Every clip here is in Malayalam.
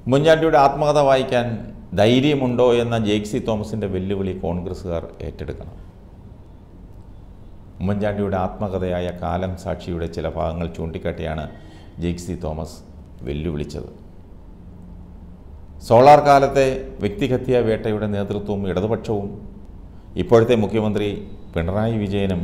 ഉമ്മൻചാണ്ടിയുടെ ആത്മകഥ വായിക്കാൻ ധൈര്യമുണ്ടോ എന്ന ജെയ്ക്സി തോമസിൻ്റെ വെല്ലുവിളി കോൺഗ്രസ്സുകാർ ഏറ്റെടുക്കണം ഉമ്മൻചാണ്ടിയുടെ ആത്മകഥയായ കാലം സാക്ഷിയുടെ ചില ഭാഗങ്ങൾ ചൂണ്ടിക്കാട്ടിയാണ് ജെയ്ക്സി തോമസ് വെല്ലുവിളിച്ചത് സോളാർ കാലത്തെ വ്യക്തിഹത്യാ വേട്ടയുടെ നേതൃത്വവും ഇടതുപക്ഷവും ഇപ്പോഴത്തെ മുഖ്യമന്ത്രി പിണറായി വിജയനും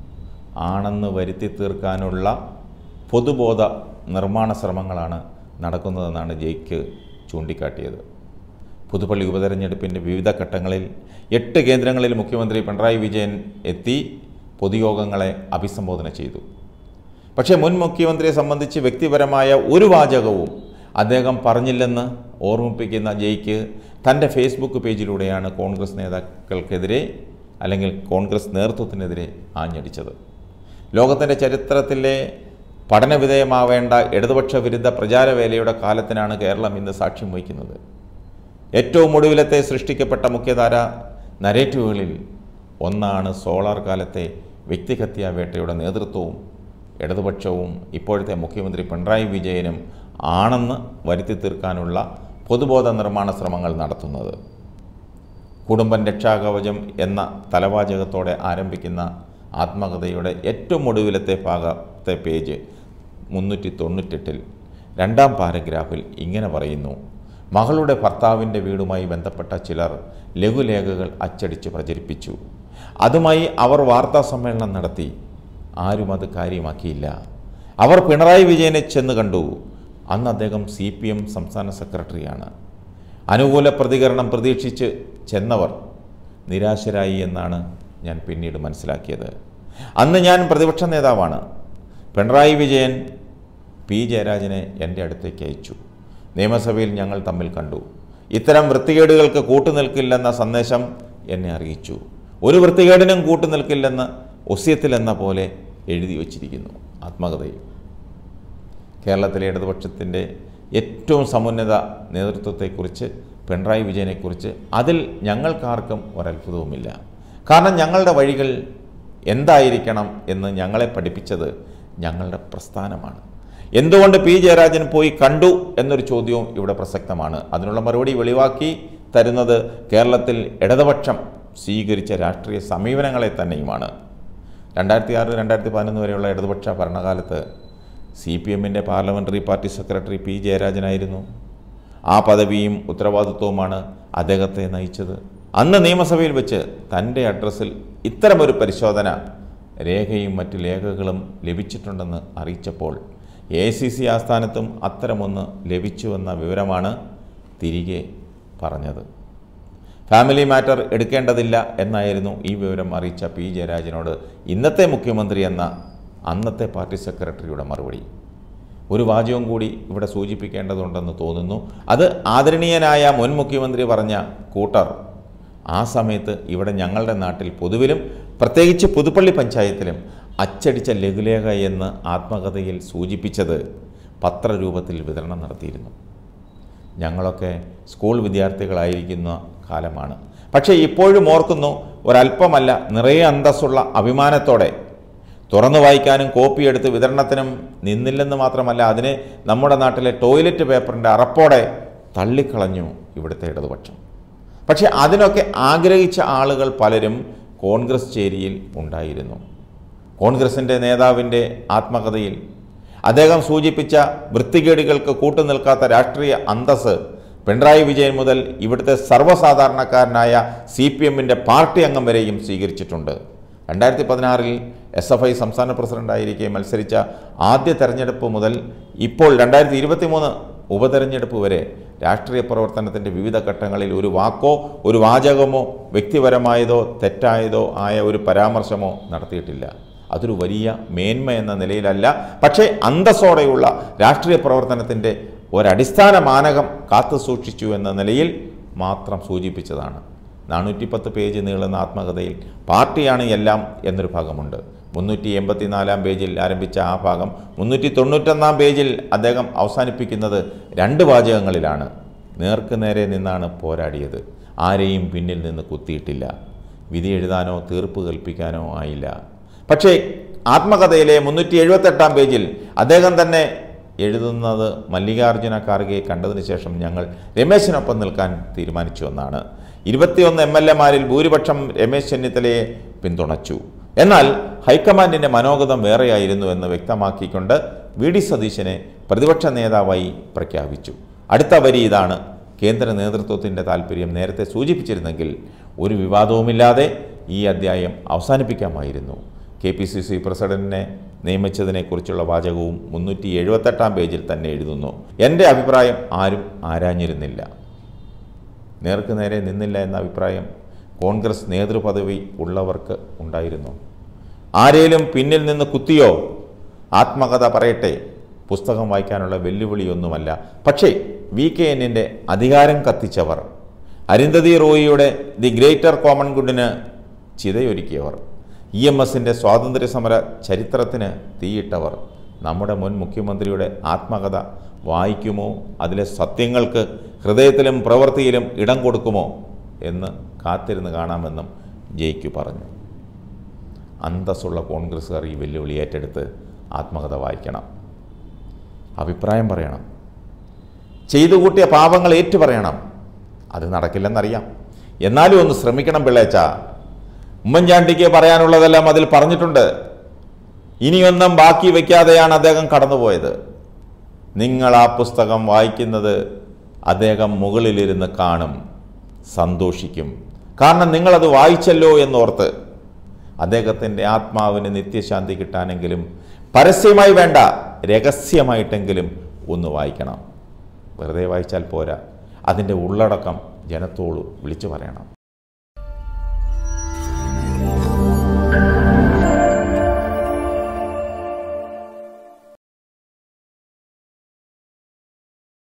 ആണെന്ന് വരുത്തി തീർക്കാനുള്ള പൊതുബോധ നിർമ്മാണ ശ്രമങ്ങളാണ് നടക്കുന്നതെന്നാണ് ജയ്ക്ക് ചൂണ്ടിക്കാട്ടിയത് പുതുപ്പള്ളി ഉപതെരഞ്ഞെടുപ്പിൻ്റെ വിവിധ ഘട്ടങ്ങളിൽ എട്ട് കേന്ദ്രങ്ങളിൽ മുഖ്യമന്ത്രി പിണറായി വിജയൻ എത്തി പൊതുയോഗങ്ങളെ അഭിസംബോധന ചെയ്തു പക്ഷേ മുൻ മുഖ്യമന്ത്രിയെ സംബന്ധിച്ച് വ്യക്തിപരമായ ഒരു വാചകവും അദ്ദേഹം പറഞ്ഞില്ലെന്ന് ഓർമ്മിപ്പിക്കുന്ന ജയ്ക്ക് തൻ്റെ ഫേസ്ബുക്ക് പേജിലൂടെയാണ് കോൺഗ്രസ് നേതാക്കൾക്കെതിരെ അല്ലെങ്കിൽ കോൺഗ്രസ് നേതൃത്വത്തിനെതിരെ ആഞ്ഞടിച്ചത് ലോകത്തിൻ്റെ ചരിത്രത്തിലെ പഠനവിധേയമാവേണ്ട ഇടതുപക്ഷ വിരുദ്ധ പ്രചാരവേലയുടെ കാലത്തിനാണ് കേരളം ഇന്ന് സാക്ഷ്യം വഹിക്കുന്നത് ഏറ്റവും ഒടുവിലത്തെ സൃഷ്ടിക്കപ്പെട്ട മുഖ്യധാര നരേറ്റീവുകളിൽ ഒന്നാണ് സോളാർ കാലത്തെ വ്യക്തിഹത്യാ വേട്ടയുടെ നേതൃത്വവും ഇടതുപക്ഷവും ഇപ്പോഴത്തെ മുഖ്യമന്ത്രി പിണറായി വിജയനും ആണെന്ന് വരുത്തി തീർക്കാനുള്ള പൊതുബോധ നിർമ്മാണ ശ്രമങ്ങൾ നടത്തുന്നത് കുടുംബൻ രക്ഷാകവചം എന്ന തലവാചകത്തോടെ ആരംഭിക്കുന്ന ആത്മകഥയുടെ ഏറ്റവും ഒടുവിലത്തെ ഭാഗത്തെ പേജ് മുന്നൂറ്റി തൊണ്ണൂറ്റെട്ടിൽ രണ്ടാം പാരഗ്രാഫിൽ ഇങ്ങനെ പറയുന്നു മകളുടെ ഭർത്താവിൻ്റെ വീടുമായി ബന്ധപ്പെട്ട ചിലർ ലഘുലേഖകൾ അച്ചടിച്ച് പ്രചരിപ്പിച്ചു അതുമായി അവർ വാർത്താ സമ്മേളനം നടത്തി ആരും അത് കാര്യമാക്കിയില്ല അവർ പിണറായി വിജയനെ ചെന്ന് കണ്ടു അന്ന് അദ്ദേഹം സി പി എം സംസ്ഥാന സെക്രട്ടറിയാണ് അനുകൂല പ്രതികരണം പ്രതീക്ഷിച്ച് ചെന്നവർ നിരാശരായി എന്നാണ് ഞാൻ പിന്നീട് മനസ്സിലാക്കിയത് അന്ന് ഞാൻ പ്രതിപക്ഷ നേതാവാണ് പിണറായി വിജയൻ പി ജയരാജനെ എൻ്റെ അടുത്തേക്ക് അയച്ചു നിയമസഭയിൽ ഞങ്ങൾ തമ്മിൽ കണ്ടു ഇത്തരം വൃത്തികേടുകൾക്ക് കൂട്ടുനിൽക്കില്ലെന്ന സന്ദേശം എന്നെ അറിയിച്ചു ഒരു വൃത്തികേടിനും കൂട്ടുനിൽക്കില്ലെന്ന് ഒസ്യത്തിൽ എന്ന പോലെ എഴുതി വച്ചിരിക്കുന്നു ആത്മകഥയിൽ കേരളത്തിലെ ഇടതുപക്ഷത്തിൻ്റെ ഏറ്റവും സമുന്നത നേതൃത്വത്തെക്കുറിച്ച് പിണറായി വിജയനെക്കുറിച്ച് അതിൽ ഞങ്ങൾക്കാർക്കും ഒരത്ഭുതവുമില്ല കാരണം ഞങ്ങളുടെ വഴികൾ എന്തായിരിക്കണം എന്ന് ഞങ്ങളെ പഠിപ്പിച്ചത് ഞങ്ങളുടെ പ്രസ്ഥാനമാണ് എന്തുകൊണ്ട് പി ജയരാജൻ പോയി കണ്ടു എന്നൊരു ചോദ്യവും ഇവിടെ പ്രസക്തമാണ് അതിനുള്ള മറുപടി വെളിവാക്കി തരുന്നത് കേരളത്തിൽ ഇടതുപക്ഷം സ്വീകരിച്ച രാഷ്ട്രീയ സമീപനങ്ങളെ തന്നെയുമാണ് രണ്ടായിരത്തി ആറ് രണ്ടായിരത്തി പതിനൊന്ന് വരെയുള്ള ഇടതുപക്ഷ ഭരണകാലത്ത് സി പി എമ്മിൻ്റെ പാർലമെൻ്ററി പാർട്ടി സെക്രട്ടറി പി ജയരാജനായിരുന്നു ആ പദവിയും ഉത്തരവാദിത്വവുമാണ് അദ്ദേഹത്തെ നയിച്ചത് അന്ന് നിയമസഭയിൽ വെച്ച് തൻ്റെ അഡ്രസ്സിൽ ഇത്തരമൊരു പരിശോധന രേഖയും മറ്റു ലേഖകളും ലഭിച്ചിട്ടുണ്ടെന്ന് അറിയിച്ചപ്പോൾ എ സി സി ആസ്ഥാനത്തും അത്തരമൊന്ന് ലഭിച്ചുവെന്ന വിവരമാണ് തിരികെ പറഞ്ഞത് ഫാമിലി മാറ്റർ എടുക്കേണ്ടതില്ല എന്നായിരുന്നു ഈ വിവരം അറിയിച്ച പി ജയരാജനോട് ഇന്നത്തെ മുഖ്യമന്ത്രി എന്ന അന്നത്തെ പാർട്ടി സെക്രട്ടറിയുടെ മറുപടി ഒരു വാചകം കൂടി ഇവിടെ സൂചിപ്പിക്കേണ്ടതുണ്ടെന്ന് തോന്നുന്നു അത് ആദരണീയനായ മുൻ മുഖ്യമന്ത്രി പറഞ്ഞ കൂട്ടർ ആ സമയത്ത് ഇവിടെ ഞങ്ങളുടെ നാട്ടിൽ പൊതുവിലും പ്രത്യേകിച്ച് പുതുപ്പള്ളി പഞ്ചായത്തിലും അച്ചടിച്ച ലഘുലേഖ എന്ന് ആത്മകഥയിൽ സൂചിപ്പിച്ചത് പത്രരൂപത്തിൽ വിതരണം നടത്തിയിരുന്നു ഞങ്ങളൊക്കെ സ്കൂൾ വിദ്യാർത്ഥികളായിരിക്കുന്ന കാലമാണ് പക്ഷേ ഇപ്പോഴും ഓർക്കുന്നു ഒരല്പമല്ല നിറയെ അന്തസ്സുള്ള അഭിമാനത്തോടെ തുറന്നു വായിക്കാനും കോപ്പിയെടുത്ത് വിതരണത്തിനും നിന്നില്ലെന്ന് മാത്രമല്ല അതിനെ നമ്മുടെ നാട്ടിലെ ടോയ്ലറ്റ് പേപ്പറിൻ്റെ അറപ്പോടെ തള്ളിക്കളഞ്ഞു ഇവിടുത്തെ ഇടതുപക്ഷം പക്ഷേ അതിനൊക്കെ ആഗ്രഹിച്ച ആളുകൾ പലരും കോൺഗ്രസ് ചേരിയിൽ ഉണ്ടായിരുന്നു കോൺഗ്രസിൻ്റെ നേതാവിൻ്റെ ആത്മകഥയിൽ അദ്ദേഹം സൂചിപ്പിച്ച വൃത്തികേടുകൾക്ക് കൂട്ടുനിൽക്കാത്ത രാഷ്ട്രീയ അന്തസ് പിണറായി വിജയൻ മുതൽ ഇവിടുത്തെ സർവ്വസാധാരണക്കാരനായ സി പി എമ്മിൻ്റെ പാർട്ടി അംഗം വരെയും സ്വീകരിച്ചിട്ടുണ്ട് രണ്ടായിരത്തി പതിനാറിൽ എസ് എഫ് ഐ സംസ്ഥാന പ്രസിഡന്റായിരിക്കെ മത്സരിച്ച ആദ്യ തെരഞ്ഞെടുപ്പ് മുതൽ ഇപ്പോൾ രണ്ടായിരത്തി ഇരുപത്തി മൂന്ന് ഉപതെരഞ്ഞെടുപ്പ് വരെ രാഷ്ട്രീയ പ്രവർത്തനത്തിൻ്റെ വിവിധ ഘട്ടങ്ങളിൽ ഒരു വാക്കോ ഒരു വാചകമോ വ്യക്തിപരമായതോ തെറ്റായതോ ആയ ഒരു പരാമർശമോ നടത്തിയിട്ടില്ല അതൊരു വലിയ മേന്മ എന്ന നിലയിലല്ല പക്ഷേ അന്തസ്സോടെയുള്ള രാഷ്ട്രീയ പ്രവർത്തനത്തിൻ്റെ ഒരടിസ്ഥാന മാനകം കാത്തു സൂക്ഷിച്ചു എന്ന നിലയിൽ മാത്രം സൂചിപ്പിച്ചതാണ് നാനൂറ്റിപ്പത്ത് പേജ് നീളുന്ന ആത്മകഥയിൽ പാർട്ടിയാണ് എല്ലാം എന്നൊരു ഭാഗമുണ്ട് മുന്നൂറ്റി എൺപത്തിനാലാം പേജിൽ ആരംഭിച്ച ആ ഭാഗം മുന്നൂറ്റി തൊണ്ണൂറ്റൊന്നാം പേജിൽ അദ്ദേഹം അവസാനിപ്പിക്കുന്നത് രണ്ട് വാചകങ്ങളിലാണ് നേർക്ക് നേരെ നിന്നാണ് പോരാടിയത് ആരെയും പിന്നിൽ നിന്ന് കുത്തിയിട്ടില്ല വിധി എഴുതാനോ തീർപ്പ് കൽപ്പിക്കാനോ ആയില്ല പക്ഷേ ആത്മകഥയിലെ മുന്നൂറ്റി എഴുപത്തെട്ടാം പേജിൽ അദ്ദേഹം തന്നെ എഴുതുന്നത് മല്ലികാർജുന ഖാർഗെയെ കണ്ടതിന് ശേഷം ഞങ്ങൾ രമേശിനൊപ്പം നിൽക്കാൻ തീരുമാനിച്ചു എന്നാണ് ഇരുപത്തിയൊന്ന് എം എൽ എമാരിൽ ഭൂരിപക്ഷം രമേശ് ചെന്നിത്തലയെ പിന്തുണച്ചു എന്നാൽ ഹൈക്കമാൻഡിൻ്റെ മനോഗതം വേറെയായിരുന്നു എന്ന് വ്യക്തമാക്കിക്കൊണ്ട് വി ഡി സതീശനെ പ്രതിപക്ഷ നേതാവായി പ്രഖ്യാപിച്ചു അടുത്ത വരി ഇതാണ് കേന്ദ്ര നേതൃത്വത്തിൻ്റെ താല്പര്യം നേരത്തെ സൂചിപ്പിച്ചിരുന്നെങ്കിൽ ഒരു വിവാദവുമില്ലാതെ ഈ അധ്യായം അവസാനിപ്പിക്കാമായിരുന്നു കെ പി സി സി പ്രസിഡന്റിനെ നിയമിച്ചതിനെക്കുറിച്ചുള്ള വാചകവും മുന്നൂറ്റി എഴുപത്തെട്ടാം പേജിൽ തന്നെ എഴുതുന്നു എൻ്റെ അഭിപ്രായം ആരും ആരാഞ്ഞിരുന്നില്ല നേർക്ക് നേരെ നിന്നില്ല എന്ന അഭിപ്രായം കോൺഗ്രസ് നേതൃപദവി ഉള്ളവർക്ക് ഉണ്ടായിരുന്നു ആരേലും പിന്നിൽ നിന്ന് കുത്തിയോ ആത്മകഥ പറയട്ടെ പുസ്തകം വായിക്കാനുള്ള വെല്ലുവിളിയൊന്നുമല്ല പക്ഷേ വി കെ എന്നിൻ്റെ അധികാരം കത്തിച്ചവർ അരുന്ധതി റോയിയുടെ ദി ഗ്രേറ്റർ കോമൺ ഗുഡിന് ചിതയൊരുക്കിയവർ ഇ എം എസിൻ്റെ സ്വാതന്ത്ര്യ സമര ചരിത്രത്തിന് തീയിട്ടവർ നമ്മുടെ മുൻ മുഖ്യമന്ത്രിയുടെ ആത്മകഥ വായിക്കുമോ അതിലെ സത്യങ്ങൾക്ക് ഹൃദയത്തിലും പ്രവൃത്തിയിലും ഇടം കൊടുക്കുമോ എന്ന് കാത്തിരുന്ന് കാണാമെന്നും ജയിക്കു പറഞ്ഞു അന്തസ്സുള്ള കോൺഗ്രസ്സുകാർ ഈ വെല്ലുവിളി ഏറ്റെടുത്ത് ആത്മകഥ വായിക്കണം അഭിപ്രായം പറയണം ചെയ്തു കൂട്ടിയ പാപങ്ങൾ ഏറ്റു പറയണം അത് നടക്കില്ലെന്നറിയാം എന്നാലും ഒന്ന് ശ്രമിക്കണം പിള്ളേച്ച ഉമ്മൻചാണ്ടിക്ക് പറയാനുള്ളതെല്ലാം അതിൽ പറഞ്ഞിട്ടുണ്ട് ഇനിയൊന്നും ബാക്കി വയ്ക്കാതെയാണ് അദ്ദേഹം കടന്നുപോയത് നിങ്ങൾ ആ പുസ്തകം വായിക്കുന്നത് അദ്ദേഹം മുകളിലിരുന്ന് കാണും സന്തോഷിക്കും കാരണം നിങ്ങളത് വായിച്ചല്ലോ എന്നോർത്ത് അദ്ദേഹത്തിൻ്റെ ആത്മാവിന് നിത്യശാന്തി കിട്ടാനെങ്കിലും പരസ്യമായി വേണ്ട രഹസ്യമായിട്ടെങ്കിലും ഒന്ന് വായിക്കണം വെറുതെ വായിച്ചാൽ പോരാ അതിൻ്റെ ഉള്ളടക്കം ജനത്തോട് വിളിച്ചു പറയണം